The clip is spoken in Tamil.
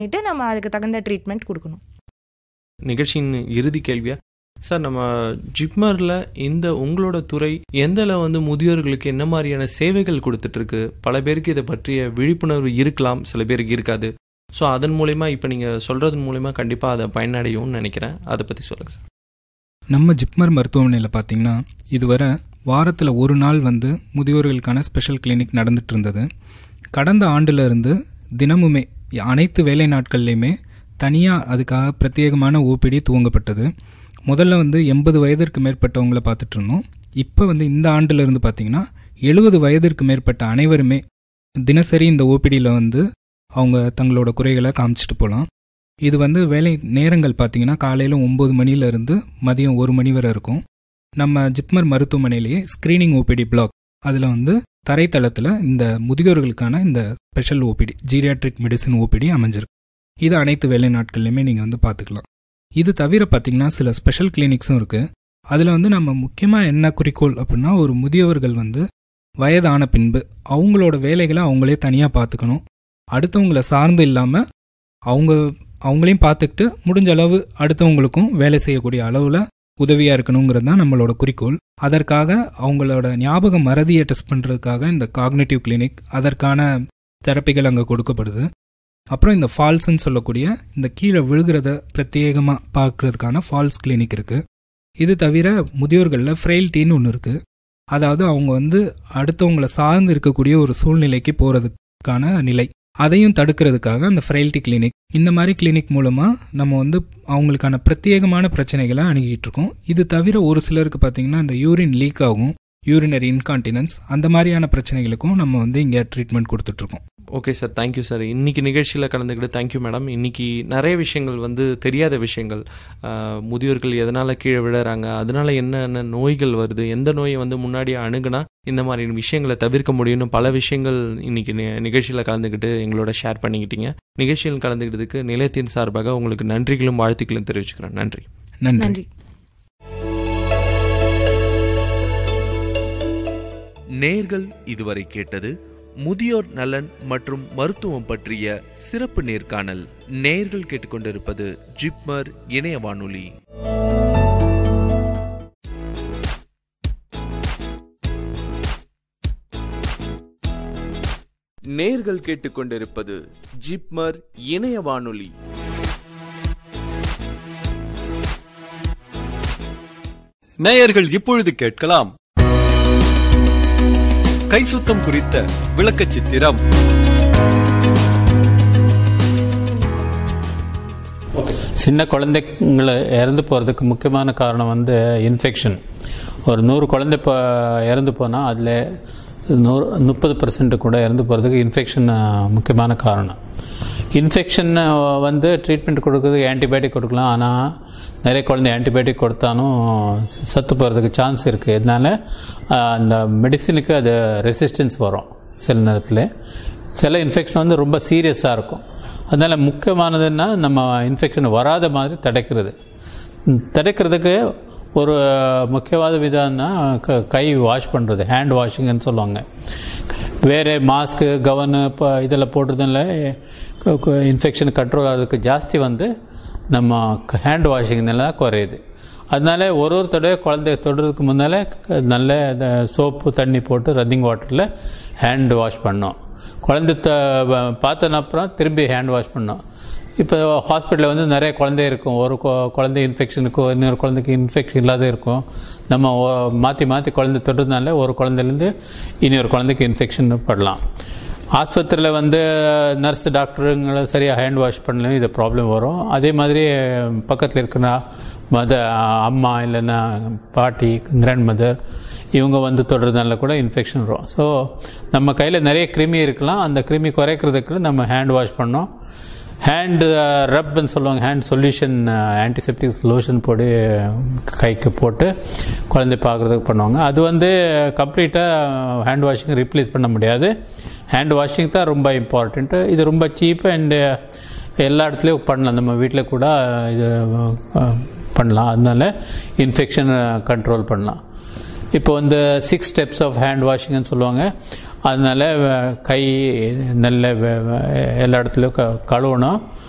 பண்ணிட்டு நம்ம அதுக்கு தகுந்த ட்ரீட்மெண்ட் கொடுக்கணும் நிகழ்ச்சியின் இறுதி கேள்வியா சார் நம்ம ஜிப்மரில் இந்த உங்களோட துறை எந்தல வந்து முதியோர்களுக்கு என்ன மாதிரியான சேவைகள் கொடுத்துட்ருக்கு பல பேருக்கு இதை பற்றிய விழிப்புணர்வு இருக்கலாம் சில பேருக்கு இருக்காது ஸோ அதன் மூலயமா இப்போ நீங்கள் சொல்கிறதன் மூலயமா கண்டிப்பாக அதை பயனடையும்னு நினைக்கிறேன் அதை பற்றி சொல்லுங்கள் சார் நம்ம ஜிப்மர் மருத்துவமனையில் பார்த்தீங்கன்னா இதுவரை வாரத்தில் ஒரு நாள் வந்து முதியோர்களுக்கான ஸ்பெஷல் கிளினிக் நடந்துட்டு இருந்தது கடந்த ஆண்டுல இருந்து தினமுமே அனைத்து வேலை நாட்கள்லையுமே தனியாக அதுக்காக பிரத்யேகமான ஓபிடி துவங்கப்பட்டது முதல்ல வந்து எண்பது வயதிற்கு மேற்பட்டவங்களை பார்த்துட்டு இருந்தோம் இப்போ வந்து இந்த ஆண்டுல இருந்து பார்த்தீங்கன்னா எழுபது வயதிற்கு மேற்பட்ட அனைவருமே தினசரி இந்த ஓபிடியில் வந்து அவங்க தங்களோட குறைகளை காமிச்சிட்டு போகலாம் இது வந்து வேலை நேரங்கள் பார்த்தீங்கன்னா காலையில் ஒம்பது மணிலேருந்து மதியம் ஒரு மணி வரை இருக்கும் நம்ம ஜிப்மர் மருத்துவமனையிலேயே ஸ்க்ரீனிங் ஓபிடி பிளாக் அதில் வந்து தரைத்தளத்தில் இந்த முதியோர்களுக்கான இந்த special OPD geriatric medicine OPD அமைஞ்சிருக்கு இது அனைத்து வேலை நாட்கள்லையுமே நீங்கள் வந்து பார்த்துக்கலாம் இது தவிர பார்த்தீங்கன்னா சில ஸ்பெஷல் கிளினிக்ஸும் இருக்குது அதில் வந்து நம்ம முக்கியமாக என்ன குறிக்கோள் அப்படின்னா ஒரு முதியவர்கள் வந்து வயதான பின்பு அவங்களோட வேலைகளை அவங்களே தனியாக பார்த்துக்கணும் அடுத்தவங்களை சார்ந்து இல்லாமல் அவங்க அவங்களையும் பார்த்துக்கிட்டு முடிஞ்ச அளவு அடுத்தவங்களுக்கும் வேலை செய்யக்கூடிய அளவில் உதவியாக இருக்கணுங்கிறது தான் நம்மளோட குறிக்கோள் அதற்காக அவங்களோட ஞாபக மறதியை டெஸ்ட் பண்ணுறதுக்காக இந்த காக்னேட்டிவ் கிளினிக் அதற்கான தெரப்பிகள் அங்கே கொடுக்கப்படுது அப்புறம் இந்த ஃபால்ஸ்ன்னு சொல்லக்கூடிய இந்த கீழே விழுகிறத பிரத்யேகமாக பார்க்கறதுக்கான ஃபால்ஸ் கிளினிக் இருக்குது இது தவிர முதியோர்களில் ஃப்ரெயில்ட்டின்னு ஒன்று இருக்குது அதாவது அவங்க வந்து அடுத்தவங்களை சார்ந்து இருக்கக்கூடிய ஒரு சூழ்நிலைக்கு போகிறதுக்கான நிலை அதையும் தடுக்கிறதுக்காக அந்த ஃப்ரைல்ட்டி கிளினிக் இந்த மாதிரி கிளினிக் மூலமாக நம்ம வந்து அவங்களுக்கான பிரத்யேகமான பிரச்சனைகளை அணுகிட்டு இருக்கோம் இது தவிர ஒரு சிலருக்கு பார்த்தீங்கன்னா இந்த யூரின் லீக் ஆகும் யூரினரி இன்கான்டினன்ஸ் அந்த மாதிரியான பிரச்சனைகளுக்கும் நம்ம வந்து இங்கே ட்ரீட்மெண்ட் கொடுத்துட்ருக்கோம் ஓகே சார் தேங்க்யூ சார் இன்னைக்கு நிகழ்ச்சியில் கலந்துக்கிட்டு தேங்க்யூ மேடம் இன்னைக்கு நிறைய விஷயங்கள் வந்து தெரியாத விஷயங்கள் ஆஹ், முதியோர்கள் எதனால் கீழே விழுறாங்க அதனால என்னென்ன நோய்கள் வருது எந்த நோயை வந்து முன்னாடியே அணுகுனா இந்த மாதிரி விஷயங்களை தவிர்க்க முடியும்னு பல விஷயங்கள் இன்னைக்கு நி- நிகழ்ச்சியில் கலந்துக்கிட்டு எங்களோட ஷேர் பண்ணிக்கிட்டீங்க நிகழ்ச்சியில் கலந்துக்கிட்டதுக்கு நிலையத்தின் சார்பாக உங்களுக்கு நன்றிகளும் வாழ்த்துக்களும் தெரிவிச்சுக்கிறேன் நன்றி நன்றி நன்றி நேர்கள் இதுவரை கேட்டது முதியோர் நலன் மற்றும் மருத்துவம் பற்றிய சிறப்பு நேர்காணல் நேர்கள் கேட்டுக்கொண்டிருப்பது ஜிப்மர் இணைய வானொலி நேர்கள் கேட்டுக்கொண்டிருப்பது ஜிப்மர் இணைய வானொலி நேயர்கள் இப்பொழுது கேட்கலாம் கை சுத்தம் குறித்த விளக்கச் சித்திரம் சின்ன குழந்தைங்களை இறந்து போகிறதுக்கு முக்கியமான காரணம் வந்து இன்ஃபெக்ஷன் ஒரு நூறு குழந்தை இப்போ இறந்து போனால் அதில் நூறு முப்பது பர்சன்ட் கூட இறந்து போகிறதுக்கு இன்ஃபெக்ஷன் முக்கியமான காரணம் இன்ஃபெக்ஷன் வந்து ட்ரீட்மெண்ட் கொடுக்கறதுக்கு ஆன்டிபயோட்டிக் கொடுக்கலாம் ஆனால் நிறைய குழந்தை ஆன்டிபயோட்டிக் கொடுத்தாலும் சத்து போகிறதுக்கு சான்ஸ் இருக்குது இதனால ஆஹ், அந்த மெடிசினுக்கு அது ரெசிஸ்டன்ஸ் வரும் சில நேரத்தில் சில இன்ஃபெக்ஷன் வந்து ரொம்ப சீரியஸாக இருக்கும் அதனால் முக்கியமானதுன்னா நம்ம இன்ஃபெக்ஷன் வராத மாதிரி தடுக்கிறது ம், தடுக்கிறதுக்கு ஒரு முக்கியவாத விதம்னா க- கை வாஷ் பண்ணுறது ஹேண்ட் வாஷிங்னு சொல்லுவாங்க வேறு மாஸ்க்கு கவனு இப்போ இதில் போடுறதுனால இன்ஃபெக்ஷன் கண்ட்ரோல் ஆகிறதுக்கு ஜாஸ்தி வந்து நம்ம ஹேண்ட் வாஷிங்னால தான் குறையுது அதனால ஒரு ஒரு தடவை குழந்தைய தொடுறதுக்கு முன்னால் நல்ல சோப்பு தண்ணி போட்டு ரன்னிங் வாட்டரில் ஹேண்ட் வாஷ் பண்ணோம் குழந்தை த பார்த்தன அப்புறம் திரும்பி ஹேண்ட் வாஷ் பண்ணோம் இப்போ ஹாஸ்பிட்டலில் வந்து நிறைய குழந்தை இருக்கும் ஒரு கொ- குழந்தை இன்ஃபெக்ஷனுக்கும் இன்னொரு குழந்தைக்கு இன்ஃபெக்ஷன் இல்லாத இருக்கும் நம்ம ஒ- மாற்றி மாற்றி குழந்தை தொடுறதுனால ஒரு குழந்தைலேருந்து இன்னொரு குழந்தைக்கு இன்ஃபெக்ஷன் படலாம் ஆஸ்பத்திரியில் வந்து நர்ஸ் டாக்டருங்களை சரியாக ஹேண்ட் வாஷ் பண்ணலையும் இது ப்ராப்ளம் வரும் அதே மாதிரி பக்கத்தில் இருக்கிற மத அம்மா இல்லைன்னா பாட்டி கிராண்ட் மதர் இவங்க வந்து தொடுறதுனால கூட இன்ஃபெக்ஷன் வரும் ஸோ நம்ம கையில் நிறைய கிருமி இருக்கலாம் அந்த கிருமி குறைக்கிறதுக்கு நம்ம ஹேண்ட் வாஷ் பண்ணோம் ஹேண்டு ரப்னு சொல்லுவாங்க ஹேண்ட் சொல்யூஷன் ஆன்டிசெப்டிக் லோஷன் போட்டு கைக்கு போட்டு குழந்தை பார்க்குறதுக்கு பண்ணுவாங்க அது வந்து கம்ப்ளீட்டாக ஹேண்ட் வாஷிங் ரீப்ளேஸ் பண்ண முடியாது ஹேண்ட் வாஷிங் தான் ரொம்ப இம்பார்ட்டண்ட்டு இது ரொம்ப சீப்பு அண்டு எல்லா இடத்துலையும் பண்ணலாம் நம்ம வீட்டில் கூட இது அஹ், பண்ணலாம் அதனால இன்ஃபெக்ஷன் கண்ட்ரோல் பண்ணலாம் இப்போ வந்து சிக்ஸ் ஸ்டெப்ஸ் ஆஃப் ஹேண்ட் வாஷிங்னு சொல்லுவாங்க அதனால அஹ், கை நல்ல வெ- வெ- எல்லா இடத்துலையும் க கழுவணும்